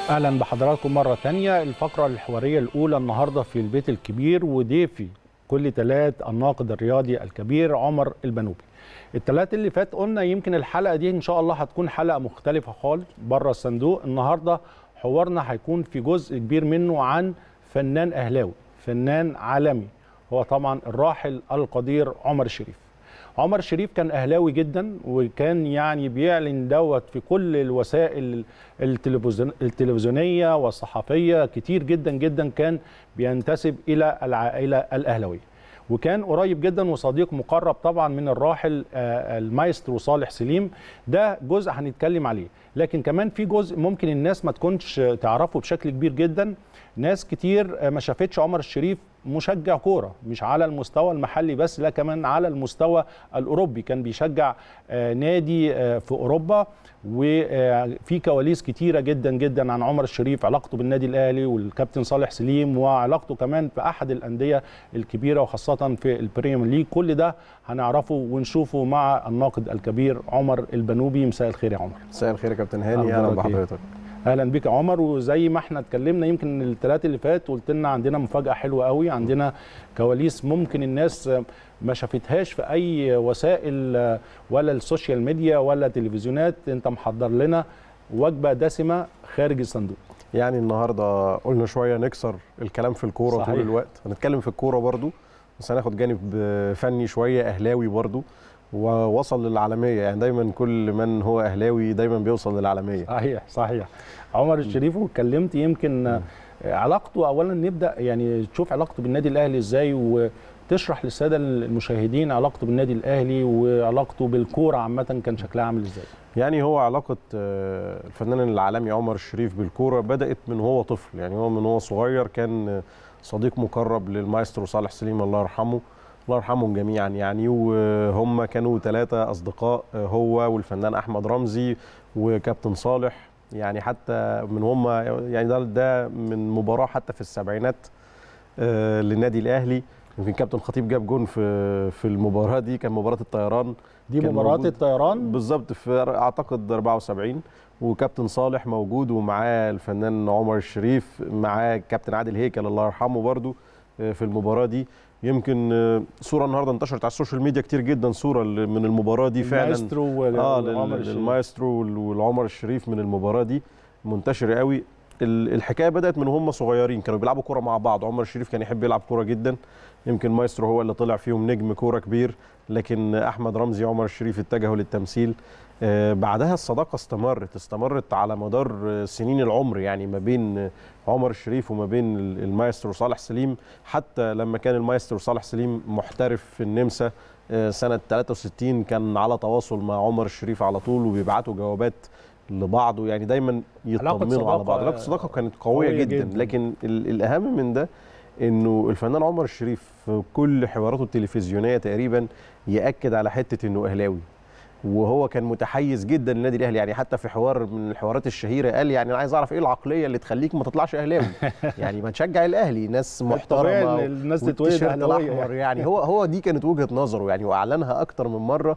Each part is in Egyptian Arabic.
اهلا بحضراتكم مره تانية الفقره الحواريه الاولى النهارده في البيت الكبير وضيفي كل ثلاث الناقد الرياضي الكبير عمر البنوبي الثلاث اللي فات قلنا يمكن الحلقه دي ان شاء الله هتكون حلقه مختلفه خالص بره الصندوق النهارده حوارنا هيكون في جزء كبير منه عن فنان اهلاوي فنان عالمي هو طبعا الراحل القدير عمر الشريف عمر الشريف كان اهلاوي جدا وكان يعني بيعلن دوت في كل الوسائل التلفزيون التلفزيونيه والصحفيه كتير جدا جدا كان بينتسب الى العائله الاهلاويه وكان قريب جدا وصديق مقرب طبعا من الراحل المايسترو صالح سليم ده جزء هنتكلم عليه لكن كمان في جزء ممكن الناس ما تكونش تعرفه بشكل كبير جدا ناس كتير ما شافتش عمر الشريف مشجع كوره مش على المستوى المحلي بس لا كمان على المستوى الاوروبي كان بيشجع نادي في اوروبا وفي كواليس كتيره جدا جدا عن عمر الشريف علاقته بالنادي الاهلي والكابتن صالح سليم وعلاقته كمان في احد الانديه الكبيره وخاصه في البريمير ليج كل ده هنعرفه ونشوفه مع الناقد الكبير عمر البنوبي مساء الخير يا عمر مساء الخير يا كابتن هاني اهلا بحضرتك اهلا بيك يا عمر وزي ما احنا اتكلمنا يمكن الثلاث اللي فات قلت لنا عندنا مفاجاه حلوه قوي عندنا كواليس ممكن الناس ما شافتهاش في اي وسائل ولا السوشيال ميديا ولا تلفزيونات انت محضر لنا وجبه دسمه خارج الصندوق يعني النهارده قلنا شويه نكسر الكلام في الكوره صحيح. طول الوقت هنتكلم في الكوره برضو بس هناخد جانب فني شويه اهلاوي برضو ووصل للعالميه يعني دايما كل من هو اهلاوي دايما بيوصل للعالميه صحيح صحيح عمر الشريف واتكلمت يمكن علاقته اولا نبدا يعني تشوف علاقته بالنادي الاهلي ازاي وتشرح للساده المشاهدين علاقته بالنادي الاهلي وعلاقته بالكوره عامه كان شكلها عامل ازاي يعني هو علاقه الفنان العالمي عمر الشريف بالكوره بدات من هو طفل يعني هو من هو صغير كان صديق مقرب للمايسترو صالح سليم الله يرحمه الله يرحمهم جميعا يعني وهم كانوا ثلاثة أصدقاء هو والفنان أحمد رمزي وكابتن صالح يعني حتى من هم يعني ده ده من مباراة حتى في السبعينات للنادي الأهلي يمكن كابتن خطيب جاب جون في في المباراة دي كان مباراة الطيران دي مباراة الطيران بالظبط في أعتقد 74 وكابتن صالح موجود ومعاه الفنان عمر الشريف معاه كابتن عادل هيكل الله يرحمه برده في المباراة دي يمكن صوره النهارده انتشرت على السوشيال ميديا كتير جدا صوره من المباراه دي فعلا المايسترو اه المايسترو والعمر الشريف من المباراه دي منتشره قوي الحكايه بدات من هم صغيرين كانوا بيلعبوا كوره مع بعض عمر الشريف كان يحب يلعب كوره جدا يمكن مايسترو هو اللي طلع فيهم نجم كوره كبير لكن احمد رمزي وعمر الشريف اتجهوا للتمثيل آه بعدها الصداقه استمرت استمرت على مدار سنين العمر يعني ما بين عمر الشريف وما بين المايسترو صالح سليم حتى لما كان المايسترو صالح سليم محترف في النمسا آه سنه 63 كان على تواصل مع عمر الشريف على طول وبيبعتوا جوابات لبعض يعني دايما يطمنوا على بعض علاقه الصداقه كانت قويه, قوية جدا, جدا لكن الاهم من ده انه الفنان عمر الشريف في كل حواراته التلفزيونيه تقريبا ياكد على حته انه اهلاوي وهو كان متحيز جدا للنادي الاهلي يعني حتى في حوار من الحوارات الشهيره قال يعني انا عايز اعرف ايه العقليه اللي تخليك ما تطلعش اهلاوي يعني ما تشجع الاهلي ناس محترمه الناس تتولد اهلاويه يعني. يعني هو هو دي كانت وجهه نظره يعني واعلنها اكتر من مره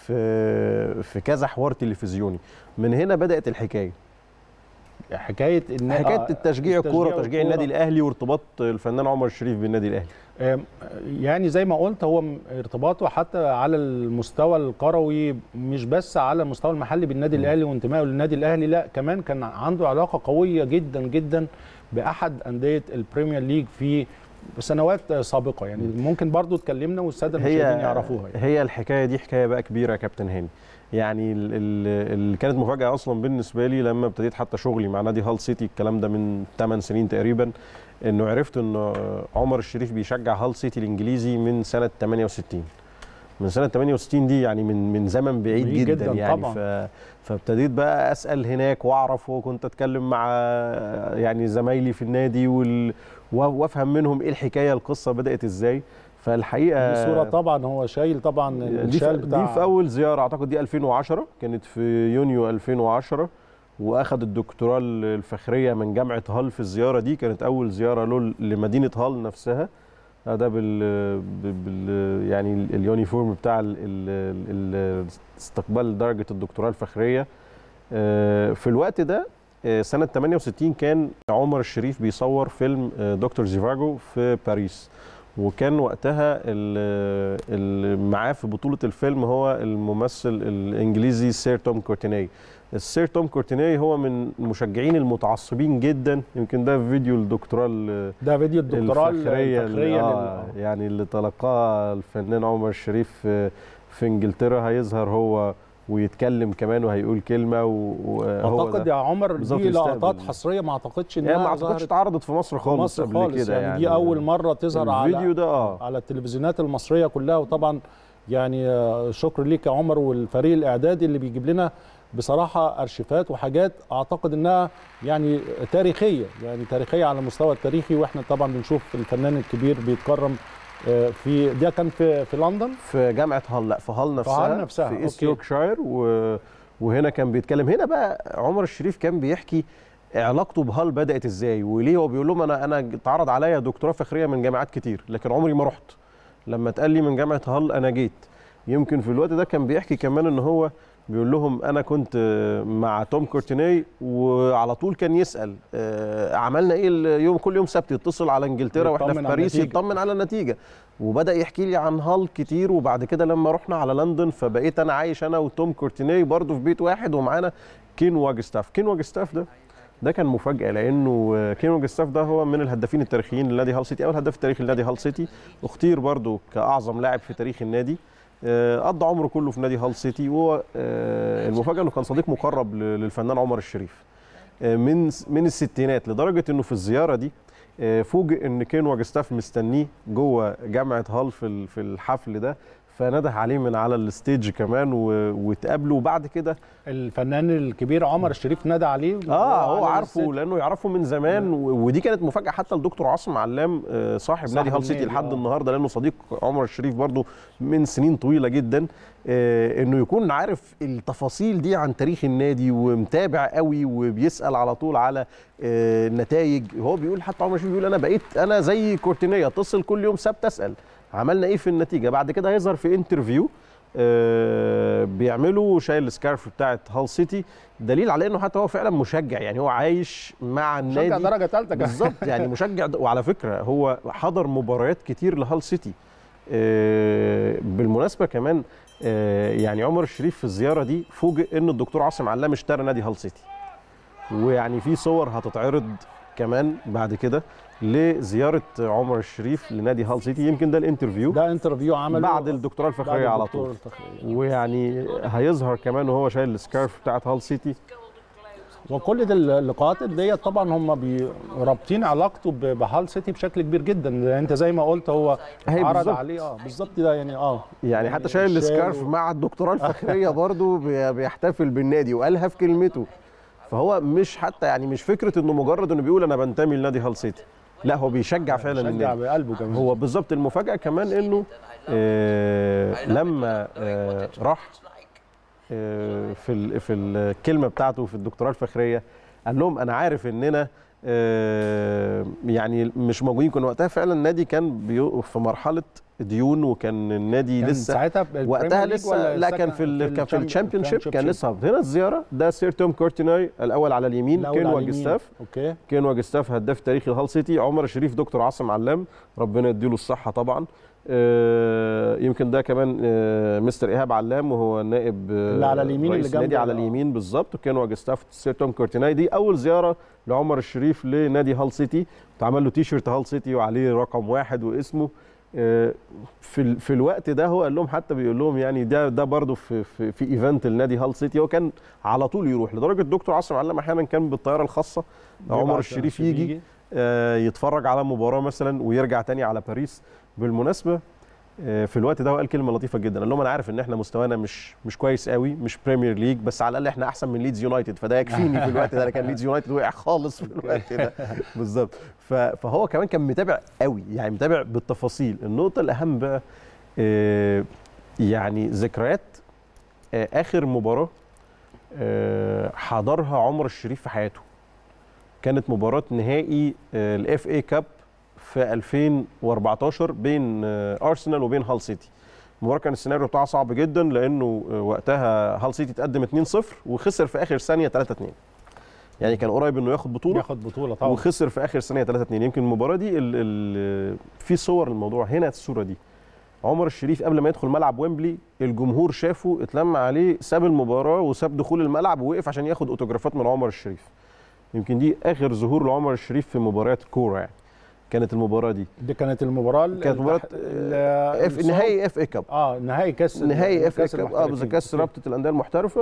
في في كذا حوار تلفزيوني من هنا بدات الحكايه حكايه ان حكايه التشجيع الكوره وتشجيع النادي الاهلي وارتباط الفنان عمر الشريف بالنادي الاهلي يعني زي ما قلت هو ارتباطه حتى على المستوى الكروي مش بس على المستوى المحلي بالنادي الاهلي وانتمائه للنادي الاهلي لا كمان كان عنده علاقه قويه جدا جدا باحد انديه البريمير ليج في سنوات سابقه يعني ممكن برضو اتكلمنا والساده المشاهدين يعرفوها يعني. هي الحكايه دي حكايه بقى كبيره يا كابتن هاني يعني اللي كانت مفاجاه اصلا بالنسبه لي لما ابتديت حتى شغلي مع نادي هال سيتي الكلام ده من 8 سنين تقريبا انه عرفت ان عمر الشريف بيشجع هال سيتي الانجليزي من سنه 68 من سنه 68 دي يعني من من زمن بعيد جدا, جدا يعني طبعا. ف فابتديت بقى اسال هناك واعرف وكنت اتكلم مع يعني زمايلي في النادي وال وافهم منهم ايه الحكايه القصه بدات ازاي فالحقيقه الصوره طبعا هو شايل طبعا الشال بتاع دي في اول زياره اعتقد دي 2010 كانت في يونيو 2010 واخد الدكتوراه الفخريه من جامعه هال في الزياره دي كانت اول زياره له لمدينه هال نفسها ده بال, بال يعني اليونيفورم بتاع ال ال ال استقبال درجه الدكتوراه الفخريه في الوقت ده آه، سنه 68 كان عمر الشريف بيصور فيلم آه، دكتور زيفاجو في باريس وكان وقتها ال- اللي معاه في بطوله الفيلم هو الممثل الانجليزي سير توم كورتيني السير توم كورتيني هو من المشجعين المتعصبين جدا يمكن ده فيديو الدكتوراه ال- ده فيديو الدكتوراه الفخريه اللي الفخريه آه لل- يعني اللي تلقاها الفنان عمر الشريف في, في انجلترا هيظهر هو ويتكلم كمان وهيقول كلمه و- وهو اعتقد ده. يا عمر بالظبط دي يستقبل. لقطات حصريه ما اعتقدش يعني ما انها اعتقدش ظهرت اتعرضت في مصر في خالص مصر قبل خالص كده يعني, يعني دي اول مره تظهر الفيديو على ده اه على التلفزيونات المصريه كلها وطبعا يعني آه، شكر ليك يا عمر والفريق الاعدادي اللي بيجيب لنا بصراحه ارشيفات وحاجات اعتقد انها يعني تاريخيه يعني تاريخيه على المستوى التاريخي واحنا طبعا بنشوف الفنان الكبير بيتكرم آه، في ده كان في في لندن في جامعه هال لا في هال نفسها هال نفسها، في ايست أوكي. يوركشاير و... وهنا كان بيتكلم هنا بقى عمر الشريف كان بيحكي علاقته بهال بدات ازاي وليه هو بيقول لهم انا انا اتعرض عليا دكتوراه فخريه من جامعات كتير لكن عمري ما رحت لما اتقال لي من جامعه هال انا جيت يمكن في الوقت ده كان بيحكي كمان ان هو بيقول لهم انا كنت مع توم كورتيني وعلى طول كان يسال آه، عملنا ايه اليوم كل يوم سبت يتصل على انجلترا واحنا في يطمن على باريس النتيجة. يطمن على النتيجه وبدا يحكي لي عن هال كتير وبعد كده لما رحنا على لندن فبقيت انا عايش انا وتوم كورتيني برضه في بيت واحد ومعانا كين واجستاف كين واجستاف ده ده كان مفاجاه لانه آه، كين واجستاف ده هو من الهدافين التاريخيين لنادي هال سيتي اول هداف التاريخي لنادي هال سيتي اختير برضه كاعظم لاعب في تاريخ النادي آه، قضى عمره كله في نادي هال سيتي وهو آه، المفاجاه انه كان صديق مقرب ل- للفنان عمر الشريف آه، من من الستينات لدرجه انه في الزياره دي آه، فوجئ ان كين واجستاف مستنيه جوه جامعه هال في ال- في الحفل ده فنده عليه من على الستيج كمان و- واتقابلوا وبعد كده الفنان الكبير عمر الشريف نادى عليه اه هو على عارفه الست. لانه يعرفه من زمان و- ودي كانت مفاجاه حتى لدكتور عاصم علام آه، صاحب صاحب نادي هال سيتي النادي، لحد آه. النهارده لانه صديق عمر الشريف برضه من سنين طويله جدا آه، انه يكون عارف التفاصيل دي عن تاريخ النادي ومتابع قوي وبيسال على طول على آه، النتائج هو بيقول حتى عمر الشريف بيقول انا بقيت انا زي كورتينيه اتصل كل يوم سبت اسال عملنا ايه في النتيجه بعد كده هيظهر في انترفيو آه، بيعملوا شايل السكارف بتاعت هال سيتي دليل على انه حتى هو فعلا مشجع يعني هو عايش مع شجع النادي درجه ثالثه بالظبط يعني مشجع د- وعلى فكره هو حضر مباريات كتير لهال سيتي آه، بالمناسبه كمان آه، يعني عمر الشريف في الزياره دي فوجئ ان الدكتور عاصم علام اشترى نادي هال سيتي ويعني في صور هتتعرض كمان بعد كده لزياره عمر الشريف لنادي هال سيتي يمكن ده الانترفيو ده انترفيو عمله بعد الدكتوراه بعد الفخريه على الدكتور طول الفخرية. ويعني هيظهر كمان وهو شايل السكارف بتاعت هال سيتي وكل دي اللقاءات ديت طبعا هم بي- رابطين علاقته ب- بهال سيتي بشكل كبير جدا انت زي ما قلت هو هي عرض بالظبط. عليه اه بالظبط ده يعني اه يعني حتى شايل السكارف و- مع الدكتوراه الفخريه برضه بي- بيحتفل بالنادي وقالها في كلمته فهو مش حتى يعني مش فكره انه مجرد انه بيقول انا بنتمي لنادي هال سيتي لا هو بيشجع فعلا شجع النادي بقلبه كمان هو بالظبط المفاجاه كمان انه آه لما آه راح آه في ال- في الكلمه بتاعته في الدكتوراه الفخريه قال لهم انا عارف اننا آه يعني مش موجودين كنا وقتها فعلا النادي كان بيقف في مرحله ديون وكان النادي كان لسه ساعتها في وقتها البريمير ليج لسه ولا لا سكن- كان في ال- كان في الشام- الشامبيون شيب كان الشامبيونشيب؟ لسه هابط. هنا الزياره ده سير توم كورتيناي الاول على اليمين الأول كين على اليمين. واجستاف اوكي كين واجستاف هداف تاريخي الهال سيتي عمر الشريف دكتور عاصم علام ربنا يديله الصحه طبعا آه، يمكن ده كمان آه، مستر ايهاب علام وهو نائب آه، اللي على اليمين رئيس اللي جنب النادي على ال- اليمين بالظبط وكان واجستاف سير توم كورتيناي دي اول زياره لعمر الشريف لنادي هال سيتي اتعمل له تي شيرت هال سيتي وعليه رقم واحد واسمه آه، في ال- في الوقت ده هو قال لهم حتى بيقول لهم يعني ده ده برضه في في, في ايفنت النادي هال سيتي هو كان على طول يروح لدرجه الدكتور عاصم علام احيانا كان بالطياره الخاصه عمر يبعت الشريف يجي آه، يتفرج على مباراه مثلا ويرجع تاني على باريس بالمناسبه آه، في الوقت ده هو قال كلمه لطيفه جدا قال لهم انا عارف ان احنا مستوانا مش مش كويس قوي مش بريمير ليج بس على الاقل احنا احسن من ليدز يونايتد فده يكفيني في الوقت ده أنا كان ليدز يونايتد وقع خالص في الوقت ده بالظبط ف- فهو كمان كان متابع قوي يعني متابع بالتفاصيل النقطه الاهم بقى آه، يعني ذكريات آه، اخر مباراه آه، حضرها عمر الشريف في حياته كانت مباراه نهائي الاف اي كاب في 2014 بين آه، ارسنال وبين هال سيتي المباراه كان السيناريو بتاعها صعب جدا لانه آه، وقتها هال سيتي اتقدم 2-0 وخسر في اخر ثانيه 3-2 يعني كان قريب انه ياخد بطوله ياخد بطوله طبعا وخسر في اخر ثانيه 3 2 يمكن المباراه دي ال ال في صور الموضوع هنا الصوره دي عمر الشريف قبل ما يدخل ملعب ويمبلي الجمهور شافه اتلم عليه ساب المباراه وساب دخول الملعب ووقف عشان ياخد اوتوجرافات من عمر الشريف يمكن دي اخر ظهور لعمر الشريف في مباريات كوره يعني كانت المباراه دي دي كانت المباراه ال- كانت مباراه ال- اف الصعود. نهائي اف اي كاب اه نهائي كاس نهائي اف اي كأس كاب اه المحترفين. بالظبط كاس رابطه الانديه المحترفه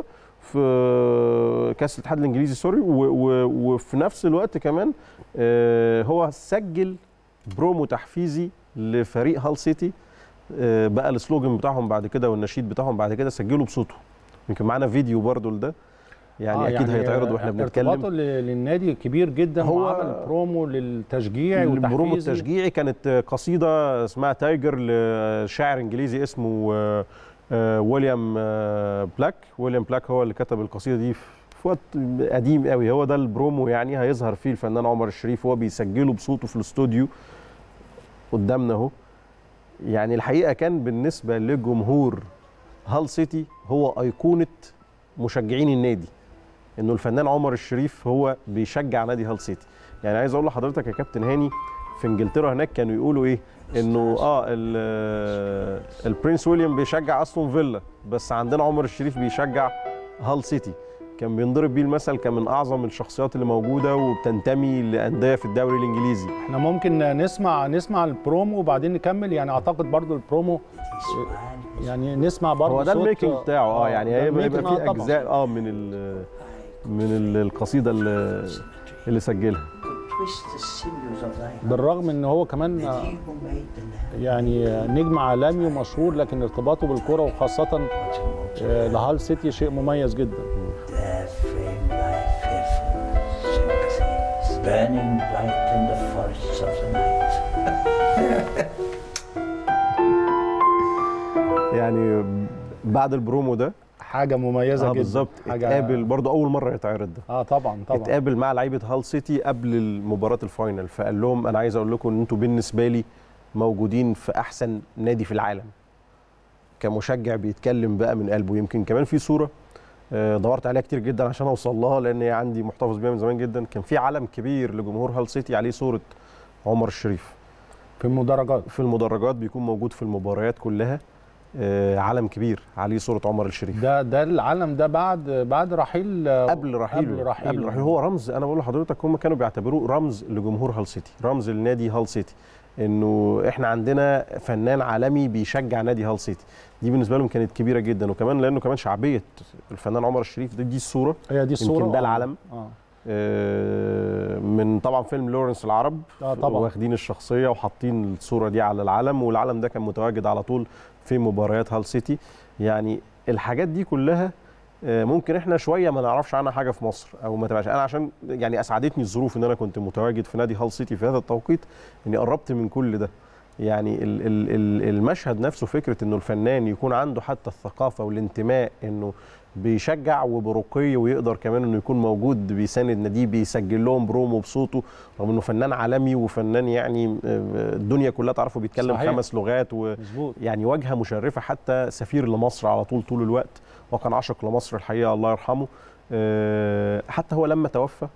في كاس الاتحاد الانجليزي سوري و- و- وفي نفس الوقت كمان آه، هو سجل برومو تحفيزي لفريق هال سيتي آه، بقى السلوجن بتاعهم بعد كده والنشيد بتاعهم بعد كده سجله بصوته يمكن معانا فيديو برضو لده يعني آه، اكيد هيتعرض واحنا ارتباطه بنتكلم ل- للنادي كبير جدا هو- هو عمل برومو للتشجيع البرومو والتحفيز التشجيعي كانت قصيده اسمها تايجر لشاعر انجليزي اسمه آه، آه، ويليام آه، بلاك ويليام بلاك هو اللي كتب القصيده دي في وقت قديم قوي هو ده البرومو يعني هيظهر فيه الفنان عمر الشريف وهو بيسجله بصوته في الاستوديو قدامنا اهو يعني الحقيقه كان بالنسبه لجمهور هال سيتي هو ايقونه مشجعين النادي انه الفنان عمر الشريف هو بيشجع نادي هال سيتي يعني عايز اقول لحضرتك يا كابتن هاني في انجلترا هناك كانوا يقولوا ايه انه اه ال- البرنس ويليام بيشجع استون فيلا بس عندنا عمر الشريف بيشجع هال سيتي كان بينضرب بيه المثل كان من اعظم الشخصيات اللي موجوده وبتنتمي لانديه في الدوري الانجليزي احنا ممكن نسمع نسمع البرومو وبعدين نكمل يعني اعتقد برضو البرومو يعني نسمع برضو هو ده صوت- الميكنج بتاعه اه يعني ده هيبقى الميكنج، يبقى آه فيه طبعاً. اجزاء اه من ال من ال- القصيده اللي اللي سجلها twist the sinews of thy hand, بالرغم ان هو كمان and he who made the land يعني نجم عالمي ومشهور لكن ارتباطه بالكرة وخاصة آه، لهال سيتي شيء مميز جدا There frame thy fearful sympathies, burning bright in the forests of the night. يعني بعد البرومو ده حاجة مميزة اه جدا بالظبط حاجة اتقابل برضه اول مره يتعرض ده اه طبعا طبعا اتقابل مع لعيبه هال سيتي قبل مباراه الفاينل فقال لهم انا عايز اقول لكم ان انتوا بالنسبه لي موجودين في احسن نادي في العالم كمشجع بيتكلم بقى من قلبه يمكن كمان في صوره آه، دورت عليها كتير جدا عشان اوصل لها لان هي عندي محتفظ بيها من زمان جدا كان في علم كبير لجمهور هال سيتي عليه صوره عمر الشريف في المدرجات في المدرجات بيكون موجود في المباريات كلها آه، علم كبير عليه صوره عمر الشريف ده ده العلم ده بعد بعد رحيل آه، قبل رحيله قبل رحيله قبل رحيله هو رمز انا بقول لحضرتك هم كانوا بيعتبروه رمز لجمهور هال سيتي رمز لنادي هال سيتي انه احنا عندنا فنان عالمي بيشجع نادي هال سيتي دي بالنسبه لهم كانت كبيره جدا وكمان لانه كمان شعبيه الفنان عمر الشريف دي, دي الصوره هي دي الصورة يمكن ده آه. العلم. اه آه، من طبعا فيلم لورنس العرب آه، طبعاً. واخدين الشخصيه وحاطين الصوره دي على العلم والعلم ده كان متواجد على طول في مباريات هال سيتي يعني الحاجات دي كلها آه، ممكن احنا شويه ما نعرفش عنها حاجه في مصر او ما تبقاش انا عشان يعني اسعدتني الظروف ان انا كنت متواجد في نادي هال سيتي في هذا التوقيت اني قربت من كل ده يعني ال- ال- ال- المشهد نفسه فكره انه الفنان يكون عنده حتى الثقافه والانتماء انه بيشجع وبرقي ويقدر كمان انه يكون موجود بيساند ناديه بيسجل لهم برومو بصوته رغم انه فنان عالمي وفنان يعني آه، الدنيا كلها تعرفه بيتكلم صحيح. خمس لغات و مظبوط يعني واجهه مشرفه حتى سفير لمصر على طول طول الوقت وكان عاشق لمصر الحقيقه الله يرحمه آه، حتى هو لما توفى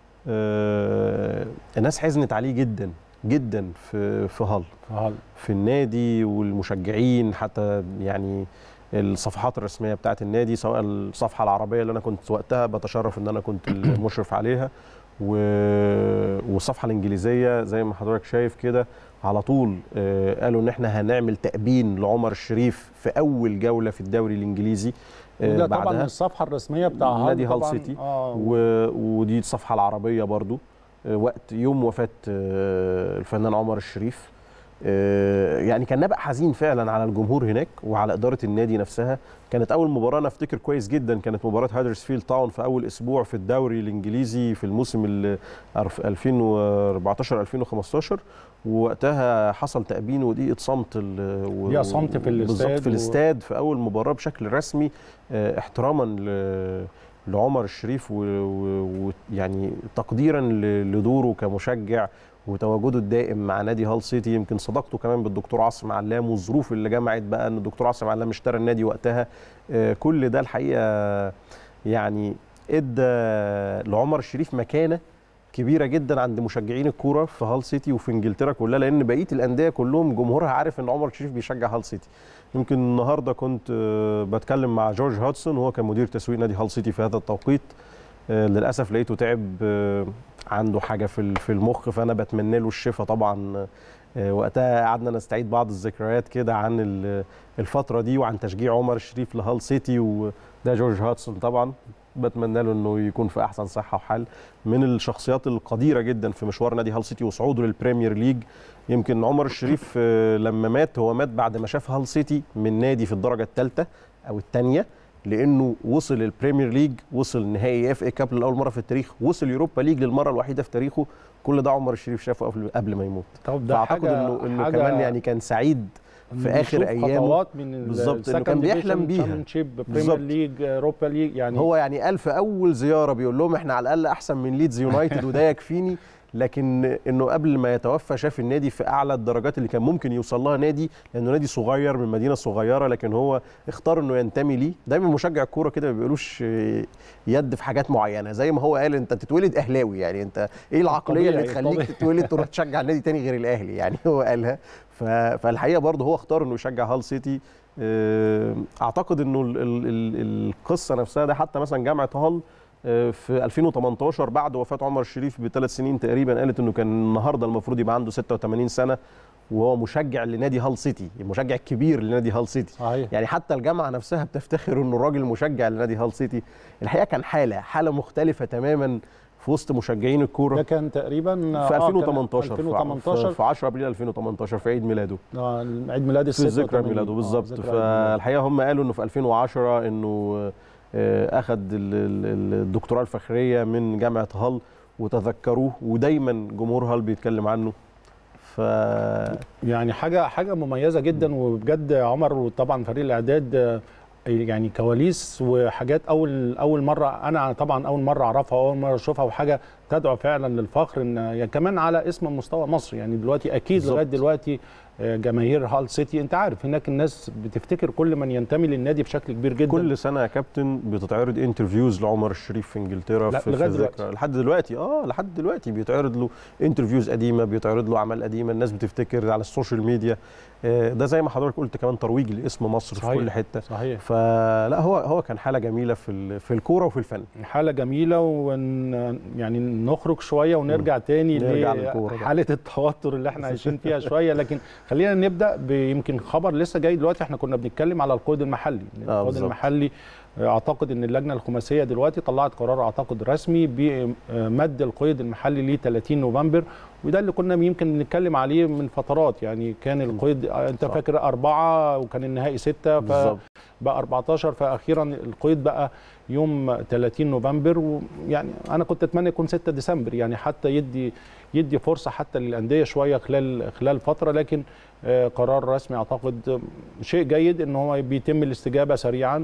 آه، الناس حزنت عليه جدا جدا في في هال فهل في النادي والمشجعين حتى يعني الصفحات الرسميه بتاعه النادي سواء الصفحه العربيه اللي انا كنت وقتها بتشرف ان انا كنت المشرف عليها و... والصفحه الانجليزيه زي ما حضرتك شايف كده على طول آه، قالوا ان احنا هنعمل تأبين لعمر الشريف في اول جوله في الدوري الانجليزي آه، وده طبعا بعدها الصفحه الرسميه بتاع هال نادي هال طبعاً. سيتي. اه و... ودي الصفحه العربيه برضو آه، وقت يوم وفاه آه، الفنان عمر الشريف آه، يعني كان نبأ حزين فعلا على الجمهور هناك وعلى اداره النادي نفسها كانت اول مباراه انا افتكر كويس جدا كانت مباراه هادرسفيلد تاون في اول اسبوع في الدوري الانجليزي في الموسم ال 2014 2015 ووقتها حصل تأبين ودقيقه صمت ال- و- دقيقة صمت في بالظبط الاستاد في و- الاستاد في اول مباراه بشكل رسمي آه، احتراما ل- لعمر الشريف ويعني تقديرا ل- لدوره كمشجع وتواجده الدائم مع نادي هال سيتي يمكن صداقته كمان بالدكتور عاصم علام والظروف اللي جمعت بقى ان الدكتور عاصم علام اشترى النادي وقتها آه، كل ده الحقيقه يعني ادى لعمر الشريف مكانه كبيره جدا عند مشجعين الكوره في هال سيتي وفي انجلترا كلها لان بقيه الانديه كلهم جمهورها عارف ان عمر الشريف بيشجع هال سيتي يمكن النهارده كنت آه، بتكلم مع جورج هودسون وهو كان مدير تسويق نادي هال سيتي في هذا التوقيت آه، للاسف لقيته تعب آه، عنده حاجه في ال- في المخ فانا بتمنى له الشفاء طبعا آه، وقتها قعدنا نستعيد بعض الذكريات كده عن ال- الفتره دي وعن تشجيع عمر الشريف لهال سيتي وده جورج هودسون طبعا بتمنى له انه يكون في احسن صحه وحال من الشخصيات القديره جدا في مشوار نادي هال سيتي وصعوده للبريمير ليج يمكن عمر الشريف آه، لما مات هو مات بعد ما شاف هال سيتي من نادي في الدرجه الثالثه او الثانيه لانه وصل البريمير ليج وصل نهائي اف اي كاب لاول مره في التاريخ وصل يوروبا ليج للمره الوحيده في تاريخه كل ده عمر الشريف شافه قبل قبل ما يموت طب ده فاعتقد حاجة- انه انه حاجة كمان يعني كان سعيد إنه في آخر بيشوف أيامه خطوات من بالظبط، إنه كان بيحلم بيها. بريمير بالظبط. ليج اوروبا ليج يعني هو يعني قال في اول زياره بيقول لهم احنا على الاقل احسن من ليدز يونايتد وده يكفيني لكن انه قبل ما يتوفى شاف النادي في اعلى الدرجات اللي كان ممكن يوصل لها نادي لانه نادي صغير من مدينه صغيره لكن هو اختار انه ينتمي ليه دايما مشجع الكوره كده ما بيقولوش آه، يد في حاجات معينه زي ما هو قال انت تتولد اهلاوي يعني انت ايه العقليه اللي طبيعي، تخليك طبيعي. تتولد تروح تشجع نادي تاني غير الاهلي يعني هو قالها ف- فالحقيقه برضه هو اختار انه يشجع هال سيتي آه، اعتقد انه ال- ال- ال- القصه نفسها ده حتى مثلا جامعه هال آه، في 2018 بعد وفاه عمر الشريف بثلاث سنين تقريبا قالت انه كان النهارده المفروض يبقى عنده 86 سنه وهو مشجع لنادي هال سيتي المشجع الكبير لنادي هال سيتي صحيح يعني حتى الجامعه نفسها بتفتخر انه الراجل مشجع لنادي هال سيتي الحقيقه كان حاله حاله مختلفه تماما في وسط مشجعين الكوره ده كان تقريبا في آه، كان 2018 في- 2018 في 10 ابريل 2018 في عيد ميلاده آه، عيد ميلاد في ذكرى 86. ميلاده آه، بالظبط ذكرى عيد ميلاده. فالحقيقه هم قالوا انه في 2010 انه آه، اخذ ال- ال- الدكتوراه الفخريه من جامعه هال وتذكروه ودايما جمهور هال بيتكلم عنه ف يعني حاجه حاجه مميزه جدا وبجد يا عمر وطبعا فريق الاعداد آه، يعني كواليس وحاجات اول اول مره انا طبعا اول مره اعرفها واول مره اشوفها وحاجه تدعو فعلا للفخر ان يعني كمان على اسم مستوى مصر يعني دلوقتي اكيد بالظبط. لغايه دلوقتي آه، جماهير هال سيتي انت عارف هناك الناس بتفتكر كل من ينتمي للنادي بشكل كبير جدا كل سنه يا كابتن بتتعرض انترفيوز لعمر الشريف في انجلترا لا، في لغاية في دلوقتي. ذكرى لحد دلوقتي اه لحد دلوقتي بيتعرض له انترفيوز قديمه بيتعرض له اعمال قديمه الناس بتفتكر على السوشيال ميديا آه، ده زي ما حضرتك قلت كمان ترويج لاسم مصر صحيح. في كل حته صحيح فلا هو هو كان حاله جميله في ال- في الكوره وفي الفن حالة جميلة ون يعني نخرج شوية ونرجع تاني نرجع للكورة بقى. لحالة التوتر اللي احنا عايشين فيها شوية لكن خلينا نبدأ بيمكن خبر لسه جاي دلوقتي احنا كنا بنتكلم على القيد المحلي القيد بالظبط. المحلي المحلي اعتقد ان اللجنة الخماسية دلوقتي طلعت قرار اعتقد رسمي بمد القيد المحلي ل 30 نوفمبر وده اللي كنا يمكن بنتكلم عليه من فترات يعني كان القيد انت صح. فاكر أربعة وكان النهائي ستة ف بالظبط بقى 14 فاخيرا القيد بقى يوم 30 نوفمبر ويعني انا كنت اتمنى يكون 6 ديسمبر يعني حتى يدي يدي فرصه حتى للانديه شويه خلال خلال فتره لكن آه، قرار رسمي اعتقد شيء جيد ان هو بيتم الاستجابه سريعا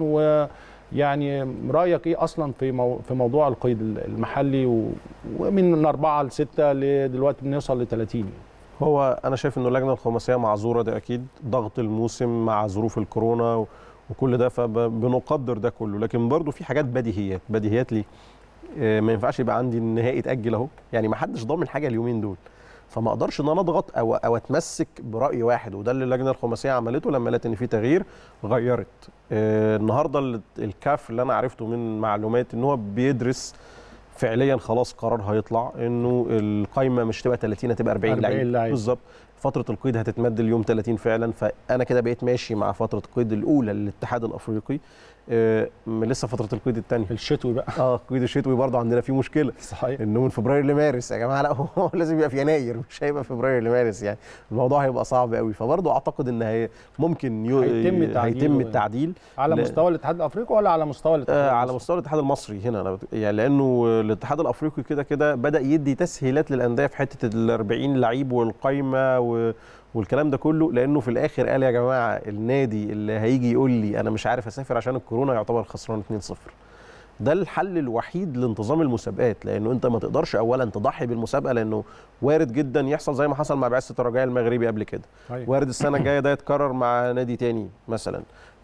ويعني رايك ايه اصلا في مو في موضوع القيد المحلي و- ومن 4 ل 6 دلوقتي بنوصل ل 30 هو انا شايف انه اللجنه الخماسيه معذوره ده اكيد ضغط الموسم مع ظروف الكورونا و- وكل ده فبنقدر ده كله لكن برضو في حاجات بديهيات بديهيات ليه آه، ما ينفعش يبقى عندي النهائي اتاجل اهو يعني ما حدش ضامن حاجه اليومين دول فما اقدرش ان انا اضغط او او اتمسك براي واحد وده اللي اللجنه الخماسيه عملته لما لقت ان في تغيير غيرت آه، النهارده ال- الكاف اللي انا عرفته من معلومات ان هو بيدرس فعليا خلاص قرار هيطلع انه القايمه مش تبقى 30 هتبقى 40, 40 لعيب لعيب. بالظبط فتره القيد هتتمد اليوم 30 فعلا فانا كده بقيت ماشي مع فتره القيد الاولى للاتحاد الافريقي آه، لسه فتره القيد الثانيه الشتوي بقى اه القيد الشتوي برضه عندنا فيه مشكله صحيح انه من فبراير لمارس يا جماعه لا هو لازم يبقى في يناير مش هيبقى فبراير لمارس يعني الموضوع هيبقى صعب قوي فبرضه اعتقد ان هي ممكن يو هيتم تعديله هيتم يعني. التعديل على لا. مستوى الاتحاد الافريقي ولا على مستوى الاتحاد آه على المصري؟ مستوى الاتحاد المصري هنا أنا بت- يعني لانه الاتحاد الافريقي كده كده بدا يدي تسهيلات للانديه في حته ال 40 لعيب والقايمه و والكلام ده كله لانه في الاخر قال يا جماعه النادي اللي هيجي يقول لي انا مش عارف اسافر عشان الكورونا يعتبر خسران 2-0 ده الحل الوحيد لانتظام المسابقات لانه انت ما تقدرش اولا تضحي بالمسابقه لانه وارد جدا يحصل زي ما حصل مع بعثه الرجاء المغربي قبل كده أيوة. وارد السنه الجايه ده يتكرر مع نادي تاني مثلا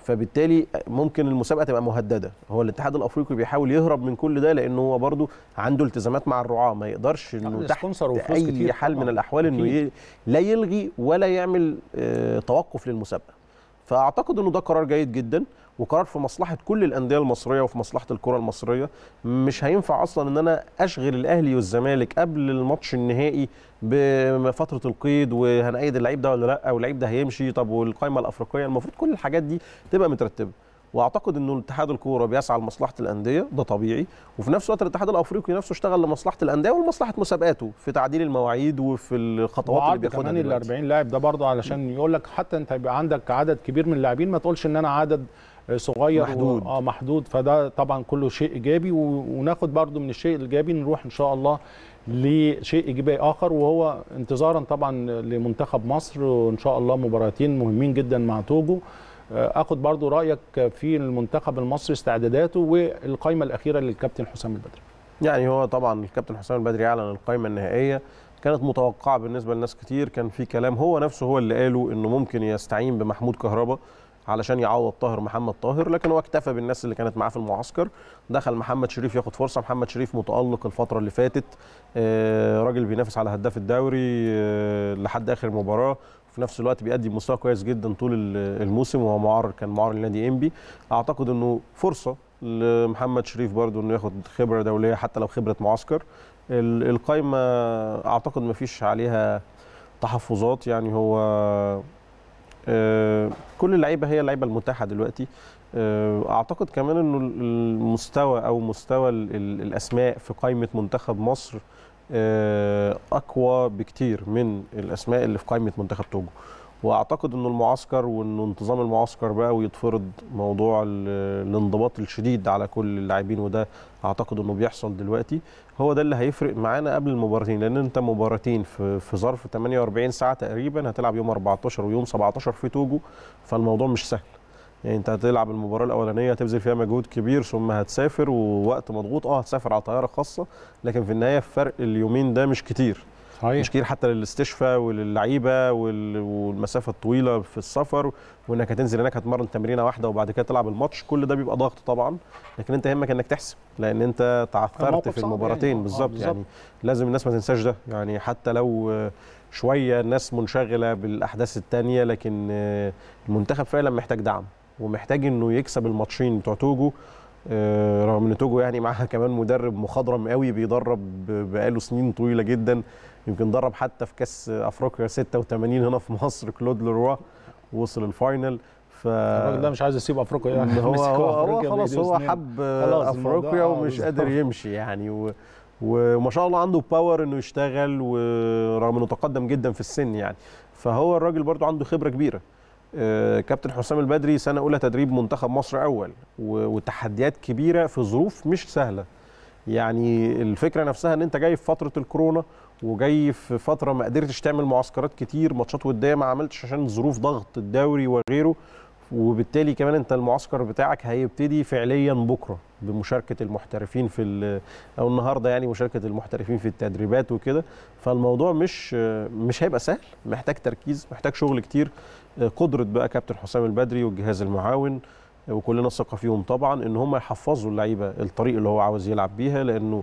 فبالتالي ممكن المسابقه تبقى مهدده هو الاتحاد الافريقي بيحاول يهرب من كل ده لانه هو برضه عنده التزامات مع الرعاه ما يقدرش انه تحت سبونسر وفلوس اي كتير حال من طبعاً. الاحوال انه أكيد. ي... لا يلغي ولا يعمل آه، توقف للمسابقه فاعتقد انه ده قرار جيد جدا وقرار في مصلحه كل الانديه المصريه وفي مصلحه الكره المصريه مش هينفع اصلا ان انا اشغل الاهلي والزمالك قبل الماتش النهائي بفتره القيد وهنأيد اللعيب ده ولا لا واللعيب ده هيمشي طب والقائمه الافريقيه المفروض كل الحاجات دي تبقى مترتبه واعتقد انه اتحاد الكوره بيسعى لمصلحه الانديه ده طبيعي وفي نفس الوقت الاتحاد الافريقي نفسه اشتغل لمصلحه الانديه ولمصلحه مسابقاته في تعديل المواعيد وفي الخطوات اللي وعرض بياخدها كمان ال دلوقتي. 40 لاعب ده برضه علشان يقول لك حتى انت يبقى عندك عدد كبير من اللاعبين ما تقولش ان انا عدد صغير محدود. و... اه محدود فده طبعا كله شيء ايجابي و... وناخد برضه من الشيء الايجابي نروح ان شاء الله لشيء ايجابي اخر وهو انتظارا طبعا لمنتخب مصر وان شاء الله مباراتين مهمين جدا مع توجو آه، اخد برضو رايك في المنتخب المصري استعداداته والقائمه الاخيره للكابتن حسام البدري يعني هو طبعا الكابتن حسام البدري اعلن القائمه النهائيه كانت متوقعه بالنسبه لناس كتير كان في كلام هو نفسه هو اللي قاله انه ممكن يستعين بمحمود كهربا علشان يعوض طاهر محمد طاهر لكن هو اكتفى بالناس اللي كانت معاه في المعسكر دخل محمد شريف ياخد فرصه محمد شريف متالق الفتره اللي فاتت آه، راجل بينافس على هداف الدوري آه، لحد اخر مباراه في نفس الوقت بيأدي بمستوى كويس جدا طول ال- الموسم وهو معار كان معار لنادي انبي اعتقد انه فرصه لمحمد شريف برضو انه ياخد خبره دوليه حتى لو خبره معسكر ال- القايمه اعتقد ما فيش عليها تحفظات يعني هو آه، كل اللعيبه هي اللعيبه المتاحه دلوقتي آه، اعتقد كمان انه المستوى او مستوى ال- ال- الاسماء في قائمه منتخب مصر آه، اقوى بكتير من الاسماء اللي في قائمه منتخب توجو واعتقد انه المعسكر وانه انتظام المعسكر بقى ويتفرض موضوع ال- الانضباط الشديد على كل اللاعبين وده اعتقد انه بيحصل دلوقتي هو ده اللي هيفرق معانا قبل المباراتين لان انت مباراتين في في ظرف 48 ساعه تقريبا هتلعب يوم 14 ويوم 17 في توجو فالموضوع مش سهل يعني انت هتلعب المباراه الاولانيه هتبذل فيها مجهود كبير ثم هتسافر ووقت مضغوط اه هتسافر على طياره خاصه لكن في النهايه فرق اليومين ده مش كتير مش صحيح كتير حتى للاستشفاء وللعيبه وال- والمسافه الطويله في السفر وانك هتنزل هناك هتمرن تمرينه واحده وبعد كده تلعب الماتش كل ده بيبقى ضغط طبعا لكن انت يهمك انك تحسم لان انت تعثرت موقف في صعب المباراتين يعني. آه، بالظبط بالظبط. يعني لازم الناس ما تنساش ده يعني حتى لو آه، شويه الناس منشغله بالاحداث التانية لكن آه، المنتخب فعلا محتاج دعم ومحتاج انه يكسب الماتشين بتوع توجو آه، رغم ان توجو يعني معاها كمان مدرب مخضرم قوي بيدرب ب- بقاله سنين طويله جدا يمكن درب حتى في كاس افريقيا 86 هنا في مصر كلود لروا وصل الفاينل ف الراجل ده مش عايز يسيب افريقيا يعني هو مسك هو, هو أفريقيا خلاص بإيده هو وأسنان. حب خلاص الموضوع- افريقيا آه، ومش قادر بالظبط. يمشي يعني و وما شاء الله عنده باور انه يشتغل ورغم انه تقدم جدا في السن يعني فهو الراجل برضو عنده خبره كبيره آه، كابتن حسام البدري سنه اولى تدريب منتخب مصر اول و- وتحديات كبيره في ظروف مش سهله يعني الفكره نفسها ان انت جاي في فتره الكورونا وجاي في فتره ما قدرتش تعمل معسكرات كتير ماتشات وديه ما عملتش عشان ظروف ضغط الدوري وغيره وبالتالي كمان انت المعسكر بتاعك هيبتدي فعليا بكره بمشاركه المحترفين في ال- او النهارده يعني مشاركه المحترفين في التدريبات وكده فالموضوع مش مش هيبقى سهل محتاج تركيز محتاج شغل كتير قدره بقى كابتن حسام البدري والجهاز المعاون وكلنا ثقه فيهم طبعا ان هم يحفظوا اللعيبه الطريق اللي هو عاوز يلعب بيها لانه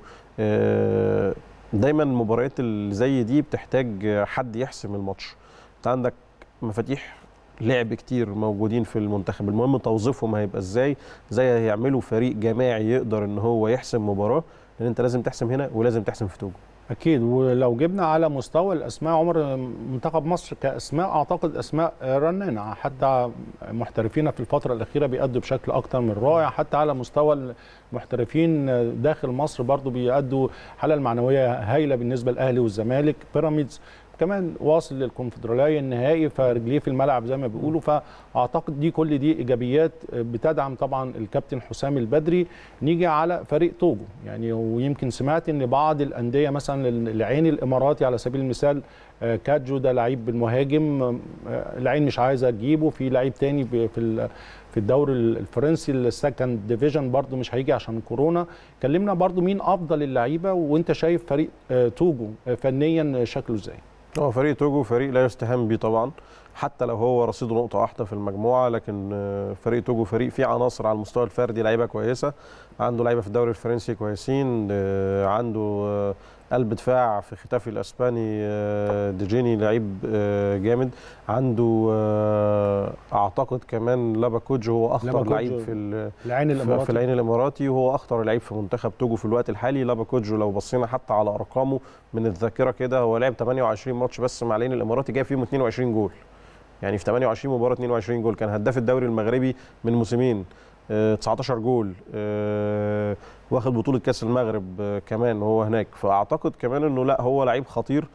آه، دايما المباريات اللي زي دي بتحتاج حد يحسم الماتش انت عندك مفاتيح لعب كتير موجودين في المنتخب المهم توظيفهم هيبقى ازاي ازاي هيعملوا فريق جماعي يقدر ان هو يحسم مباراه لان انت لازم تحسم هنا ولازم تحسم في توجو اكيد ولو جبنا على مستوى الاسماء عمر منتخب مصر كاسماء اعتقد اسماء رنانه حتى محترفين في الفتره الاخيره بيأدوا بشكل اكتر من رائع حتى على مستوى المحترفين داخل مصر برضو بيأدوا حاله المعنويه هايله بالنسبه للاهلي والزمالك بيراميدز كمان واصل للكونفدراليه النهائي فرجليه في الملعب زي ما بيقولوا فاعتقد دي كل دي ايجابيات بتدعم طبعا الكابتن حسام البدري نيجي على فريق توجو يعني ويمكن سمعت ان بعض الانديه مثلا العين الاماراتي على سبيل المثال آه، كاجو ده لعيب بالمهاجم آه، العين مش عايزه تجيبه في لعيب تاني ب- في ال- في الدوري الفرنسي السكند ديفيجن برضو مش هيجي عشان كورونا كلمنا برضو مين افضل اللعيبه وانت شايف فريق آه، توجو آه، فنيا شكله ازاي هو فريق توجو فريق لا يستهان به طبعا حتى لو هو رصيده نقطة واحدة في المجموعة لكن آه، فريق توجو فريق فيه عناصر على المستوى الفردي لعيبة كويسة عنده لعيبة في الدوري الفرنسي كويسين آه، عنده آه، قلب دفاع في ختافي الاسباني آه، ديجيني لعيب آه، جامد عنده آه، اعتقد كمان لاباكوج هو اخطر لاباكوج لعيب في ال- العين في- في الاماراتي العين الاماراتي وهو اخطر لعيب في منتخب توجو في الوقت الحالي لابا كوجو لو بصينا حتى على ارقامه من الذاكره كده هو لعب 28 ماتش بس مع العين الاماراتي جايب فيهم 22 جول يعني في 28 مباراه 22 جول كان هداف الدوري المغربي من موسمين آه، 19 جول آه، واخد بطوله كاس المغرب آه، كمان وهو هناك فاعتقد كمان انه لا هو لعيب خطير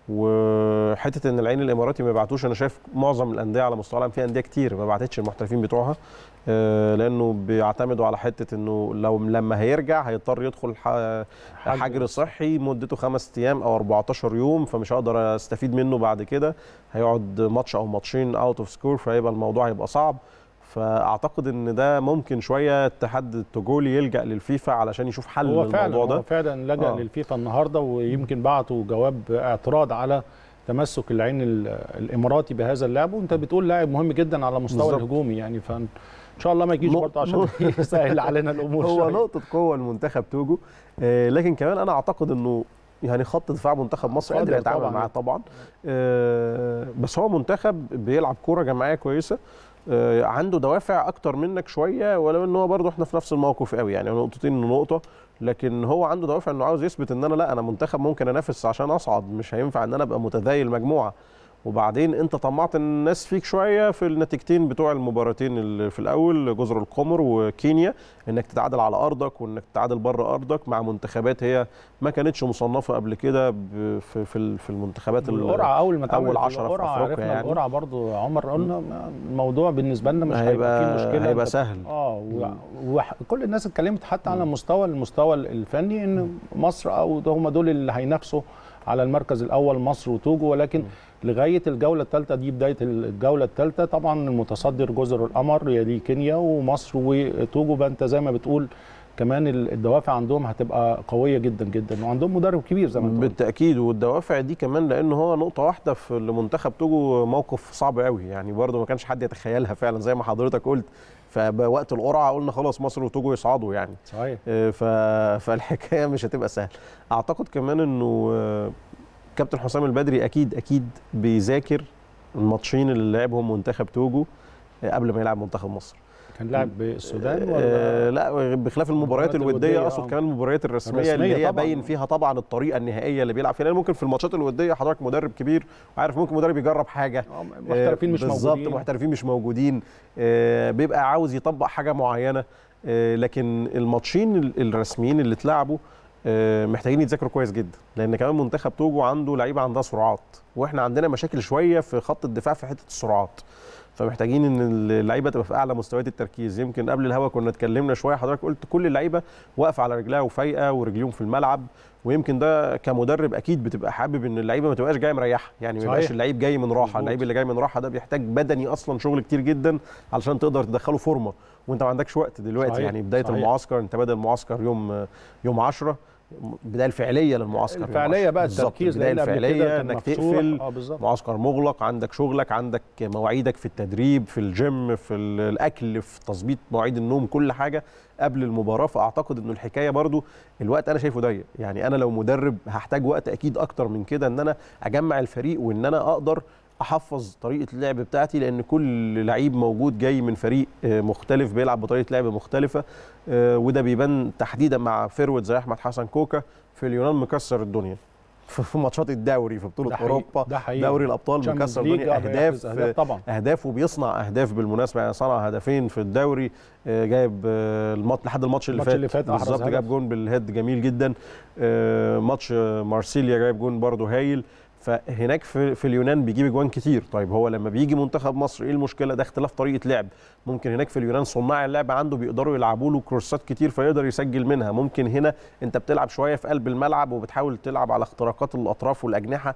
وحته ان العين الاماراتي ما بعتوش انا شايف معظم الانديه على مستوى العالم في انديه كتير ما بعتتش المحترفين بتوعها آه، لانه بيعتمدوا على حته انه لو لما هيرجع هيضطر يدخل ح- حجر صحي مدته خمس ايام او 14 يوم فمش هقدر استفيد منه بعد كده هيقعد ماتش او ماتشين اوت اوف سكور فهيبقى الموضوع هيبقى صعب فاعتقد ان ده ممكن شويه الاتحاد التوجولي يلجا للفيفا علشان يشوف حل هو فعلا للموضوع هو ده فعلا لجأ آه. للفيفا النهارده ويمكن بعتوا جواب اعتراض على تمسك العين ال- الاماراتي بهذا اللاعب وانت بتقول لاعب مهم جدا على مستوى بالظبط. الهجومي يعني فان شاء الله ما يجيش نق- برضه عشان نق- يسهل علينا الامور هو شوية. نقطه قوه لمنتخب توجو آه، لكن كمان انا اعتقد انه يعني خط دفاع منتخب مصر قادر قادر يتعامل طبعاً. معاه طبعا آه، بس هو منتخب بيلعب كوره جماعيه كويسه آه، عنده دوافع اكتر منك شويه ولو ان هو برضه احنا في نفس الموقف قوي يعني نقطتين نقطه لكن هو عنده دوافع انه عاوز يثبت ان انا لا انا منتخب ممكن انافس عشان اصعد مش هينفع ان انا ابقى متذيل مجموعه وبعدين انت طمعت الناس فيك شويه في النتيجتين بتوع المباراتين اللي في الاول جزر القمر وكينيا انك تتعادل على ارضك وانك تتعادل بره ارضك مع منتخبات هي ما كانتش مصنفه قبل كده ب- في في ال- في المنتخبات ال- القرعه اول ما اتعملت أول عشرة في القرعة أفريقيا عرفنا يعني. القرعه برضه يا عمر قلنا ما- الموضوع بالنسبه لنا مش هيبقى فيه هيبقى مشكله هيبقى أنت سهل اه وكل الناس اتكلمت حتى على مستوى المستوى الفني ان مصر او ده هم دول اللي هينافسوا على المركز الاول مصر وتوجو ولكن لغايه الجوله الثالثه دي بدايه الجوله الثالثه طبعا المتصدر جزر القمر يلي كينيا ومصر وتوجو بقى انت زي ما بتقول كمان الدوافع عندهم هتبقى قويه جدا جدا وعندهم مدرب كبير زي ما انت قلت. بالتاكيد والدوافع دي كمان لان هو نقطه واحده في لمنتخب توجو موقف صعب قوي يعني برضه ما كانش حد يتخيلها فعلا زي ما حضرتك قلت فوقت القرعه قلنا خلاص مصر وتوجو يصعدوا يعني صحيح آه، ف... فالحكايه مش هتبقى سهله اعتقد كمان انه آه، كابتن حسام البدري اكيد اكيد بيذاكر الماتشين اللي لعبهم منتخب توجو آه، قبل ما يلعب منتخب مصر كان لاعب بالسودان آه، ولا لا بخلاف المباريات المباريات الوديه الودية، اقصد آه. كمان المباريات الرسميه, الرسمية اللي هي طبعاً. باين فيها طبعا الطريقه النهائيه اللي بيلعب فيها لان ممكن في الماتشات الوديه حضرتك مدرب كبير وعارف ممكن مدرب يجرب حاجه آه، محترفين مش بالظبط موجودين محترفين مش موجودين آه، بيبقى عاوز يطبق حاجه معينه آه، لكن الماتشين ال- الرسميين اللي اتلعبوا آه، محتاجين يتذاكروا كويس جدا لان كمان منتخب توجو عنده لعيبه عندها سرعات واحنا عندنا مشاكل شويه في خط الدفاع في حته السرعات فمحتاجين ان اللعيبه تبقى في اعلى مستويات التركيز يمكن قبل الهوا كنا اتكلمنا شويه حضرتك قلت كل اللعيبه واقفه على رجلها وفايقه ورجليهم في الملعب ويمكن ده كمدرب اكيد بتبقى حابب ان اللعيبه ما تبقاش جايه مريحه يعني ما صحيح. يبقاش اللعيب جاي من راحه مظبوط. اللعيب اللي جاي من راحه ده بيحتاج بدني اصلا شغل كتير جدا علشان تقدر تدخله فورمه وانت ما عندكش وقت دلوقتي صحيح. يعني بدايه صحيح. المعسكر انت بادئ المعسكر يوم يوم 10 البدايه الفعليه للمعسكر يوم الفعاليه 10. بقى بالظبط، التركيز البدايه لأن قبل كده الفعليه كان انك مفتوح. تقفل اه بالظبط معسكر مغلق عندك شغلك عندك مواعيدك في التدريب في الجيم في ال- الاكل في تظبيط مواعيد النوم كل حاجه قبل المباراه فاعتقد انه الحكايه برضو الوقت انا شايفه ضيق يعني انا لو مدرب هحتاج وقت اكيد اكتر من كده ان انا اجمع الفريق وان انا اقدر احفظ طريقه اللعب بتاعتي لان كل لعيب موجود جاي من فريق آه، مختلف بيلعب بطريقه لعب مختلفه آه، وده بيبان تحديدا مع فيرود زي احمد حسن كوكا في اليونان مكسر الدنيا في في ماتشات الدوري في بطوله ده حقيقي. اوروبا ده حقيقي دوري الابطال Champions مكسر League، الدنيا آه، اهداف بيحرز أهداف طبعا اهداف وبيصنع اهداف بالمناسبه يعني صنع هدفين في الدوري آه، جايب آه، الماتش لحد الماتش اللي الماتش فات اللي فات أحرز بالظبط هدف. جاب جون بالهيد جميل جدا آه، ماتش آه، مارسيليا جايب جون برده هايل فهناك في, في اليونان بيجيب اجوان كتير طيب هو لما بيجي منتخب مصر ايه المشكله ده اختلاف طريقه لعب ممكن هناك في اليونان صناع اللعب عنده بيقدروا يلعبوا له كروسات كتير فيقدر يسجل منها ممكن هنا انت بتلعب شويه في قلب الملعب وبتحاول تلعب على اختراقات الاطراف والاجنحه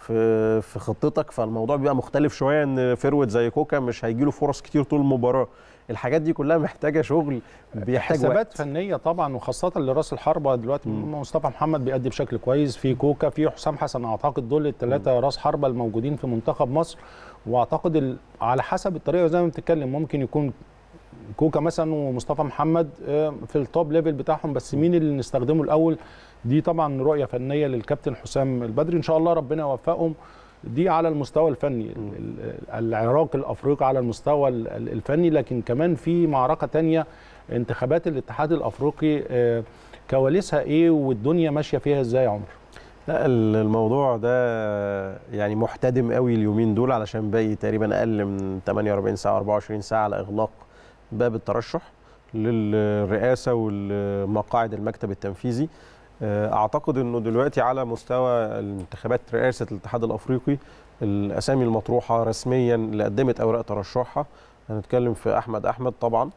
في في خطتك فالموضوع بيبقى مختلف شويه ان فيرود زي كوكا مش هيجي له فرص كتير طول المباراه الحاجات دي كلها محتاجه شغل بيحتاج حسابات وقت فنيه طبعا وخاصه لراس الحربه دلوقتي مم. مصطفى محمد بيأدي بشكل كويس في كوكا في حسام حسن اعتقد دول الثلاثه راس حربه الموجودين في منتخب مصر واعتقد ال... على حسب الطريقه زي ما بتتكلم ممكن يكون كوكا مثلا ومصطفى محمد آه، في التوب ليفل بتاعهم بس مين اللي نستخدمه الاول دي طبعا رؤيه فنيه للكابتن حسام البدري ان شاء الله ربنا يوفقهم دي على المستوى الفني مم. ال- ال- العراق الافريقي على المستوى ال- ال- الفني لكن كمان في معركه تانية انتخابات الاتحاد الافريقي آه، كواليسها ايه والدنيا ماشيه فيها ازاي يا عمر لا ال- الموضوع ده يعني محتدم قوي اليومين دول علشان باقي تقريبا اقل من 48 ساعه 24 ساعه على اغلاق باب الترشح للرئاسه والمقاعد المكتب التنفيذي آه، اعتقد انه دلوقتي على مستوى الانتخابات رئاسه الاتحاد الافريقي الاسامي المطروحه رسميا اللي قدمت اوراق ترشحها هنتكلم في احمد احمد طبعا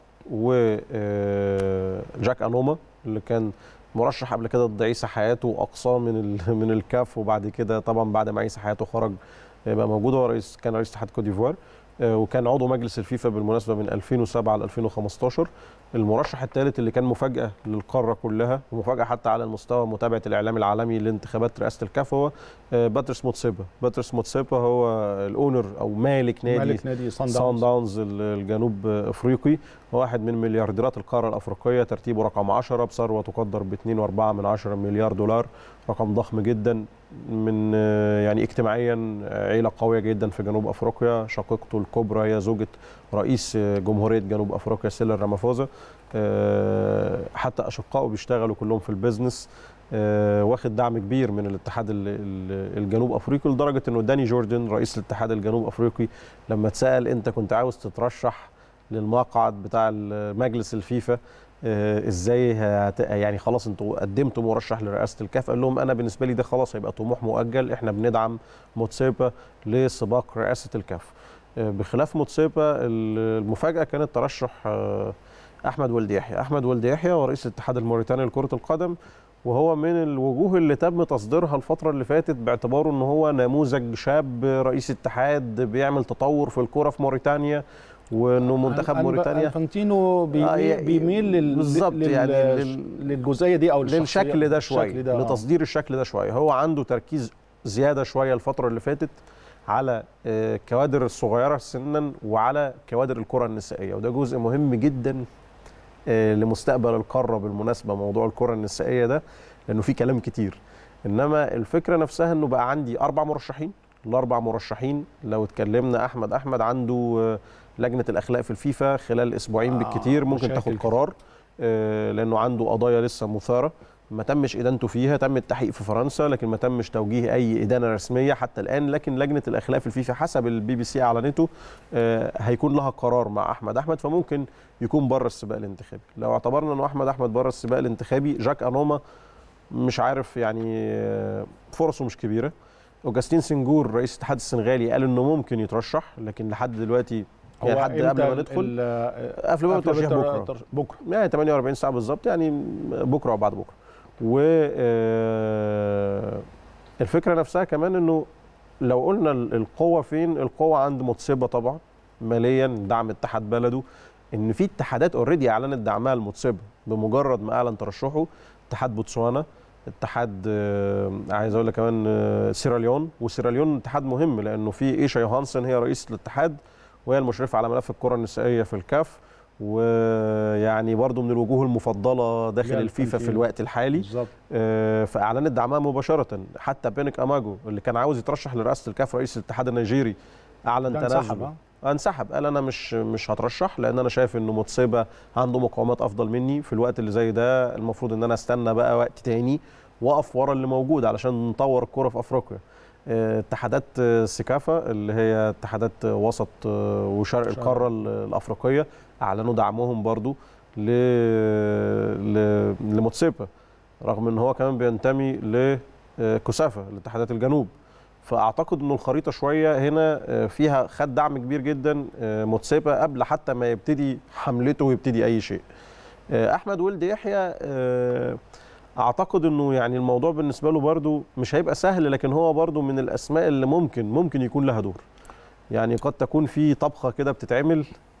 وجاك انوما اللي كان مرشح قبل كده ضد عيسى حياته واقصاه من ال- من الكاف وبعد كده طبعا بعد ما عيسى حياته خرج آه، بقى موجود هو رئيس كان رئيس اتحاد كوت ديفوار آه، وكان عضو مجلس الفيفا بالمناسبه من 2007 ل 2015 المرشح الثالث اللي كان مفاجاه للقاره كلها ومفاجاه حتى على المستوى متابعه الاعلام العالمي لانتخابات رئاسه الكاف هو آه، باتريس موتسيبا باتريس موتسيبا هو الاونر او مالك نادي مالك نادي صن سان داونز داونز ال- الجنوب افريقي واحد من مليارديرات القاره الافريقيه ترتيبه رقم 10 بثروه تقدر ب 2.4 من 10 مليار دولار رقم ضخم جدا من آه، يعني اجتماعيا آه، عيله قويه جدا في جنوب افريقيا شقيقته الكبرى هي زوجة رئيس آه، جمهوريه جنوب افريقيا سيلر رامافوزا آه، حتى اشقائه بيشتغلوا كلهم في البيزنس آه، واخد دعم كبير من الاتحاد ال- ال- الجنوب افريقي لدرجه انه داني جوردن رئيس الاتحاد الجنوب افريقي لما اتسال انت كنت عاوز تترشح للمقعد بتاع مجلس الفيفا آه، ازاي هت... يعني خلاص انتوا قدمتوا مرشح لرئاسه الكاف قال لهم انا بالنسبه لي ده خلاص هيبقى طموح مؤجل احنا بندعم موتسيبا لسباق رئاسه الكاف آه، بخلاف موتسيبا ال- المفاجاه كانت ترشح آه، احمد ولد يحيى احمد ولد يحيى هو رئيس الاتحاد الموريتاني لكره القدم وهو من الوجوه اللي تم تصديرها الفترة اللي فاتت باعتباره ان هو نموذج شاب رئيس اتحاد بيعمل تطور في الكرة في موريتانيا وانه منتخب أن- أن- موريتانيا انفانتينو آه، بيميل, يعني بيميل لل... بالظبط لل... يعني لل... لل- للجزئيه دي او للشخصية- للشكل ده شويه الشكل ده، آه. لتصدير الشكل ده شويه هو عنده تركيز زياده شويه الفتره اللي فاتت على آه، الكوادر الصغيره سنا وعلى كوادر الكره النسائيه وده جزء مهم جدا آه، لمستقبل القاره بالمناسبه موضوع الكره النسائيه ده لانه في كلام كتير انما الفكره نفسها انه بقى عندي اربع مرشحين الاربع مرشحين لو اتكلمنا احمد احمد عنده آه، لجنه الاخلاق في الفيفا خلال اسبوعين آه، بالكتير ممكن مشاكل تاخد كتير. قرار آه، لانه عنده قضايا لسه مثاره ما تمش ادانته فيها تم التحقيق في فرنسا لكن ما تمش توجيه اي ادانه رسميه حتى الان لكن لجنه الاخلاق في الفيفا حسب البي بي سي اعلنته آه، هيكون لها قرار مع احمد احمد فممكن يكون بره السباق الانتخابي لو اعتبرنا انه احمد احمد بره السباق الانتخابي جاك انوما مش عارف يعني آه، فرصه مش كبيره اوجستين سنجور رئيس الاتحاد السنغالي قال انه ممكن يترشح لكن لحد دلوقتي يعني لحد إمتى قبل ما ال- ندخل ال- قبل ما قبل الترشيح التر- بكره التر- بكره يعني 48 ساعه بالظبط يعني بكره او بعد بكره و آه، الفكره نفسها كمان انه لو قلنا ال- القوه فين القوه عند متسبه طبعا ماليا دعم اتحاد بلده ان في اتحادات اوريدي اعلنت دعمها لمتسبه بمجرد ما اعلن ترشحه اتحاد بوتسوانا اتحاد آه، عايز اقول لك كمان آه، سيراليون وسيراليون اتحاد مهم لانه في ايشا يوهانسن هي رئيسه الاتحاد وهي المشرفه على ملف الكره النسائيه في الكاف ويعني برضو من الوجوه المفضله داخل يا الفيفا في الفانتينو. الوقت الحالي بالظبط آه، فاعلنت دعمها مباشره حتى بينك اماجو اللي كان عاوز يترشح لرئاسه الكاف رئيس الاتحاد النيجيري اعلن ده انسحب تنازله ها؟ انسحب قال انا مش مش هترشح لان انا شايف انه متسيبه عنده مقاومات افضل مني في الوقت اللي زي ده المفروض ان انا استنى بقى وقت تاني واقف ورا اللي موجود علشان نطور الكوره في افريقيا آه، اتحادات آه، سيكافا اللي هي اتحادات آه، وسط آه، وشرق شرق. القاره ال- الافريقيه اعلنوا دعمهم برضو ل ل- لموتسيبا رغم ان هو كمان بينتمي لكوسافا لاتحادات الجنوب فاعتقد انه الخريطه شويه هنا آه، فيها خد دعم كبير جدا آه، موتسيبا قبل حتى ما يبتدي حملته ويبتدي اي شيء آه، احمد ولد يحيى آه، اعتقد انه يعني الموضوع بالنسبه له برضو مش هيبقى سهل لكن هو برضو من الاسماء اللي ممكن ممكن يكون لها دور يعني قد تكون في طبخه كده بتتعمل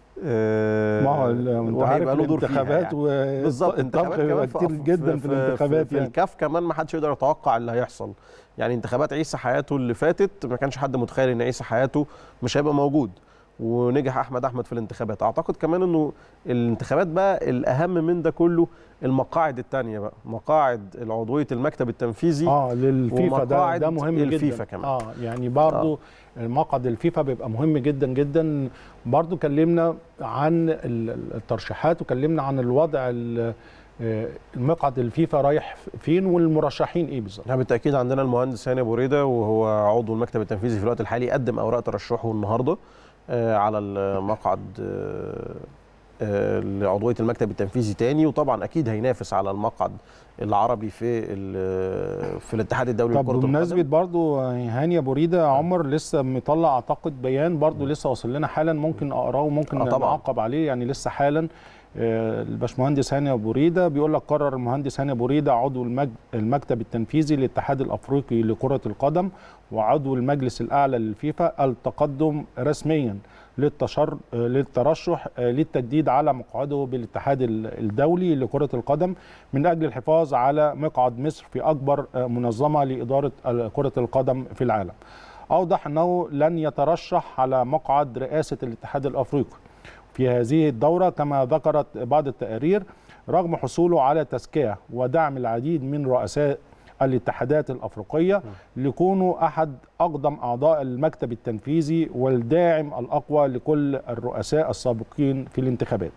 آه، ما هو ال- انت عارف وهيبقى له دور فيها الانتخابات يعني. و بالظبط انتخابات الطبخ كمان كتير في- جدا في, الانتخابات في, يعني في الكاف كمان ما حدش يقدر يتوقع اللي هيحصل يعني انتخابات عيسى حياته اللي فاتت ما كانش حد متخيل ان عيسى حياته مش هيبقى موجود ونجح احمد احمد في الانتخابات اعتقد كمان انه الانتخابات بقى الاهم من ده كله المقاعد الثانيه بقى مقاعد العضويه المكتب التنفيذي اه للفيفا ده ومقاعد ده مهم الفيفا جدا كمان. اه يعني برضو مقعد الفيفا بيبقى مهم جدا جدا برضو كلمنا عن ال- ال- الترشيحات وكلمنا عن الوضع ال- آه، المقعد الفيفا رايح فين والمرشحين ايه بالظبط احنا بالتاكيد عندنا المهندس هاني ابو ريده وهو عضو المكتب التنفيذي في الوقت الحالي قدم اوراق ترشحه النهارده آه، على المقعد آه، آه، لعضويه المكتب التنفيذي تاني وطبعا اكيد هينافس على المقعد العربي في ال- في الاتحاد الدولي طب لكره بمناسبه القدم برضو هاني ابو ريده عمر لسه مطلع اعتقد بيان برضو لسه واصل لنا حالا ممكن اقراه وممكن آه طبعاً. نعقب عليه يعني لسه حالا آه، الباشمهندس هاني ابو ريده بيقول لك قرر المهندس هاني ابو ريده عضو المج- المكتب التنفيذي للاتحاد الافريقي لكره القدم وعضو المجلس الاعلى للفيفا التقدم رسميا للتشر آه، للترشح آه، للتجديد على مقعده بالاتحاد ال- الدولي لكره القدم من اجل الحفاظ على مقعد مصر في اكبر آه، منظمه لاداره ال- كره القدم في العالم. اوضح انه لن يترشح على مقعد رئاسه الاتحاد الافريقي في هذه الدوره كما ذكرت بعض التقارير رغم حصوله على تزكيه ودعم العديد من رؤساء الاتحادات الافريقيه لكونه احد اقدم اعضاء المكتب التنفيذي والداعم الاقوى لكل الرؤساء السابقين في الانتخابات.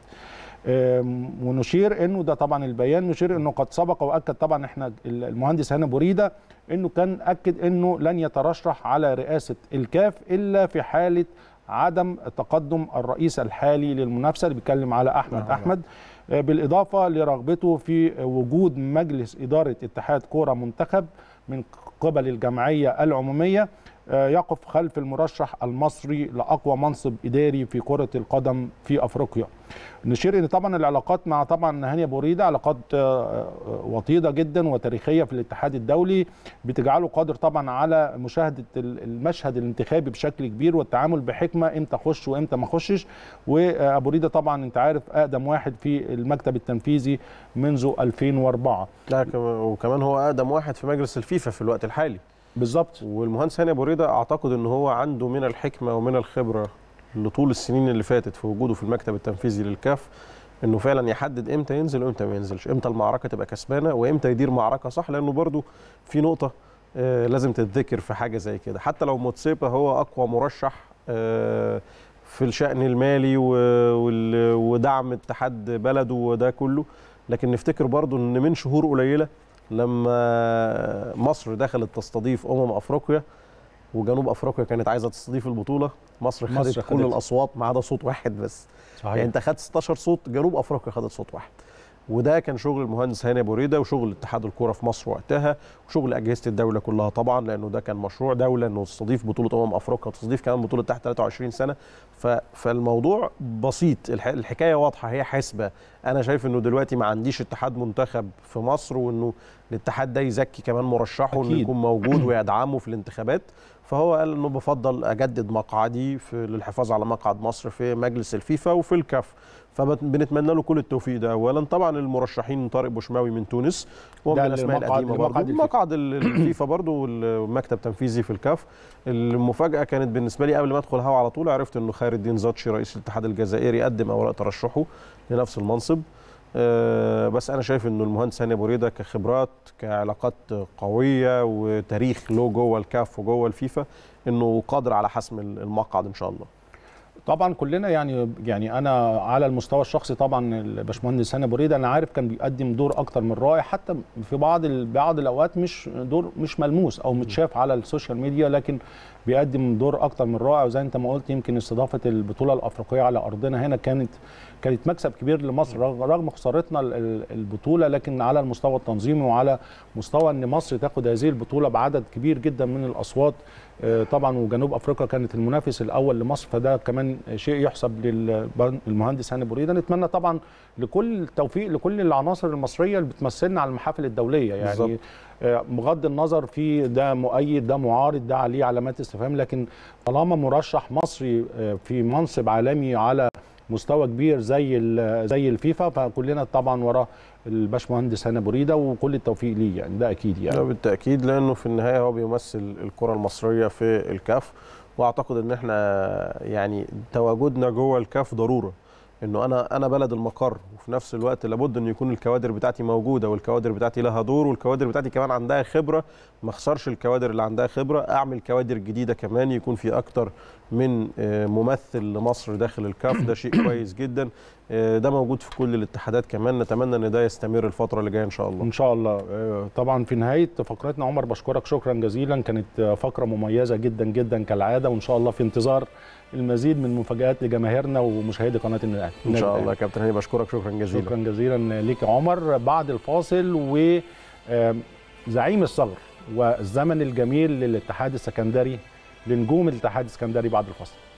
أم، ونشير انه ده طبعا البيان نشير انه قد سبق واكد طبعا احنا المهندس هاني بوريده انه كان اكد انه لن يترشح على رئاسه الكاف الا في حاله عدم تقدم الرئيس الحالي للمنافسه اللي بيتكلم على احمد نعم. احمد آه، بالاضافه لرغبته في وجود مجلس اداره اتحاد كوره منتخب من قبل الجمعيه العموميه آه، يقف خلف المرشح المصري لاقوى منصب اداري في كره القدم في افريقيا. نشير ان طبعا العلاقات مع طبعا هاني ابو ريده علاقات آه، آه، وطيده جدا وتاريخيه في الاتحاد الدولي بتجعله قادر طبعا على مشاهده ال- المشهد الانتخابي بشكل كبير والتعامل بحكمه امتى اخش وامتى ما اخشش وابو ريده طبعا انت عارف اقدم واحد في المكتب التنفيذي منذ 2004 لا كمان- وكمان هو اقدم واحد في مجلس الفيفا في الوقت الحالي بالظبط والمهندس هاني ابو ريده اعتقد ان هو عنده من الحكمه ومن الخبره لطول السنين اللي فاتت في وجوده في المكتب التنفيذي للكاف انه فعلا يحدد امتى ينزل وامتى ما ينزلش امتى المعركه تبقى كسبانه وامتى يدير معركه صح لانه برضو في نقطه آه، لازم تتذكر في حاجه زي كده حتى لو موتسيبا هو اقوى مرشح آه، في الشأن المالي و- وال- ودعم اتحاد بلده وده كله لكن نفتكر برضو ان من شهور قليله لما مصر دخلت تستضيف امم افريقيا وجنوب افريقيا كانت عايزه تستضيف البطوله مصر خدت مصر كل خدتها. الاصوات ما عدا صوت واحد بس صحيح يعني انت خدت 16 صوت جنوب افريقيا خدت صوت واحد وده كان شغل المهندس هاني ابو ريده وشغل اتحاد الكوره في مصر وقتها وشغل اجهزه الدوله كلها طبعا لانه ده كان مشروع دوله انه تستضيف بطوله امم افريقيا وتستضيف كمان بطوله تحت 23 سنه ف... فالموضوع بسيط الح... الحكايه واضحه هي حسبه انا شايف انه دلوقتي ما عنديش اتحاد منتخب في مصر وانه الاتحاد ده يزكي كمان مرشحه انه أكيد. يكون موجود ويدعمه في الانتخابات فهو قال انه بفضل اجدد مقعدي في للحفاظ على مقعد مصر في مجلس الفيفا وفي الكاف فبنتمنى له كل التوفيق ده اولا طبعا المرشحين طارق بوشماوي من تونس هو من ده الاسماء المقعد- القديمه برضه المقعد الفيفا. مقعد ال- الفيفا برضه والمكتب التنفيذي في الكاف المفاجاه كانت بالنسبه لي قبل ما ادخل هوا على طول عرفت انه خير الدين زاتشي رئيس الاتحاد الجزائري قدم اوراق ترشحه لنفس المنصب آه، بس انا شايف انه المهندس هاني ابو ريده كخبرات كعلاقات قويه وتاريخ له جوه الكاف وجوه الفيفا انه قادر على حسم المقعد ان شاء الله طبعا كلنا يعني يعني انا على المستوى الشخصي طبعا الباشمهندس هاني ابو ريده انا عارف كان بيقدم دور اكتر من رائع حتى في بعض ال- بعض الاوقات مش دور مش ملموس او متشاف على السوشيال ميديا لكن بيقدم دور اكتر من رائع وزي انت ما قلت يمكن استضافه البطوله الافريقيه على ارضنا هنا كانت كانت مكسب كبير لمصر رغ- رغم خسارتنا ال- ال- البطوله لكن على المستوى التنظيمي وعلى مستوى ان مصر تاخد هذه البطوله بعدد كبير جدا من الاصوات آه، طبعا وجنوب افريقيا كانت المنافس الاول لمصر فده كمان شيء يحسب للمهندس هاني بوريده نتمنى طبعا لكل التوفيق لكل العناصر المصريه اللي بتمثلنا على المحافل الدوليه يعني بالظبط. آه، بغض النظر في ده مؤيد ده معارض ده عليه علامات استفهام لكن طالما مرشح مصري آه، في منصب عالمي على مستوى كبير زي ال- زي الفيفا فكلنا طبعا ورا الباشمهندس هنا بريده وكل التوفيق ليه يعني ده اكيد ده يعني بالتاكيد لانه في النهايه هو بيمثل الكره المصريه في الكاف واعتقد ان احنا يعني تواجدنا جوه الكاف ضروره انه انا انا بلد المقر وفي نفس الوقت لابد ان يكون الكوادر بتاعتي موجوده والكوادر بتاعتي لها دور والكوادر بتاعتي كمان عندها خبره ما اخسرش الكوادر اللي عندها خبره اعمل كوادر جديده كمان يكون في اكتر من آه، ممثل لمصر داخل الكاف ده شيء كويس جدا آه، ده موجود في كل الاتحادات كمان نتمنى ان ده يستمر الفتره اللي جايه ان شاء الله ان شاء الله آه، طبعا في نهايه فقرتنا عمر بشكرك شكرا جزيلا كانت آه، فقره مميزه جدا جدا كالعاده وان شاء الله في انتظار المزيد من مفاجات لجماهيرنا ومشاهدي قناه النادي ان شاء الله يا كابتن هاني بشكرك شكرا جزيلا شكرا جزيلا ليك يا عمر بعد الفاصل و آم، زعيم الثغر والزمن الجميل للاتحاد السكندري لنجوم الاتحاد السكندري بعد الفاصل